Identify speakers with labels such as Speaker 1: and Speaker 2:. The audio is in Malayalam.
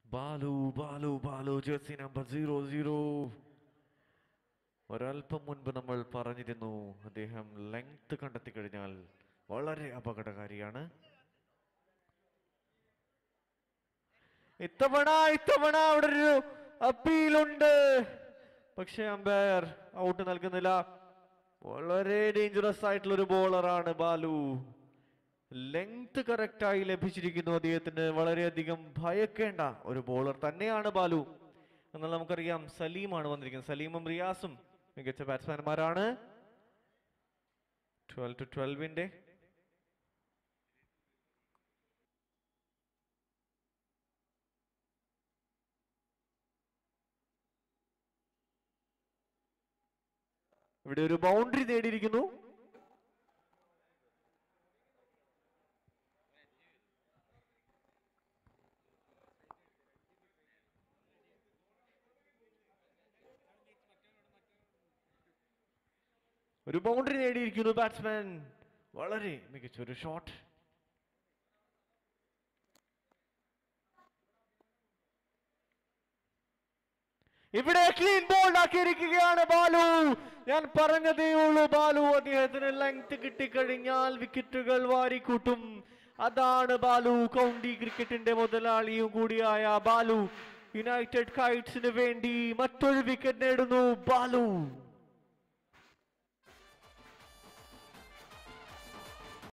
Speaker 1: Balu Balu Balu jersey number zero zero ഒരല്പം മുൻപ് നമ്മൾ പറഞ്ഞിരുന്നു അദ്ദേഹം ലെങ്ത് കണ്ടെത്തി കഴിഞ്ഞാൽ വളരെ അപകടകാരിയാണ് ഇത്തവണ ഇത്തവണ അവിടെ ഒരു അപ്പീലുണ്ട് പക്ഷെ അമ്പയർ ഔട്ട് നൽകുന്നില്ല വളരെ ഡേഞ്ചറസ് ആയിട്ടുള്ള ഒരു ബോളറാണ് ബാലു ലെങ്ത് കറക്റ്റായി ലഭിച്ചിരിക്കുന്നു അദ്ദേഹത്തിന് വളരെയധികം ഭയക്കേണ്ട ഒരു ബോളർ തന്നെയാണ് ബാലു എന്നാൽ നമുക്കറിയാം സലീമാണ് വന്നിരിക്കുന്നത് സലീമും റിയാസും മികച്ച ബാറ്റ്സ്മാൻമാരാണ് ട്വൽവ് ടു ട്വൽവിന്റെ ഇവിടെ ഒരു ബൗണ്ടറി നേടിയിരിക്കുന്നു ഒരു ബൗണ്ടറി നേടിയിരിക്കുന്നു ബാറ്റ്സ്മാൻ വളരെ മികച്ച ഒരു ഷോട്ട് ഇവിടെ ക്ലീൻ ബോൾ ആക്കിയിരിക്കുകയാണ് ബാലു ഞാൻ പറഞ്ഞതേ ഉള്ളൂ ബാലു അദ്ദേഹത്തിന് ലെങ്ത് കിട്ടിക്കഴിഞ്ഞാൽ വിക്കറ്റുകൾ വാരിക്കൂട്ടും അതാണ് ബാലു കൗണ്ടി ക്രിക്കറ്റിന്റെ മുതലാളിയും കൂടിയായ ബാലു യുണൈറ്റഡ് കൈറ്റ്സിന് വേണ്ടി മറ്റൊരു വിക്കറ്റ് നേടുന്നു ബാലു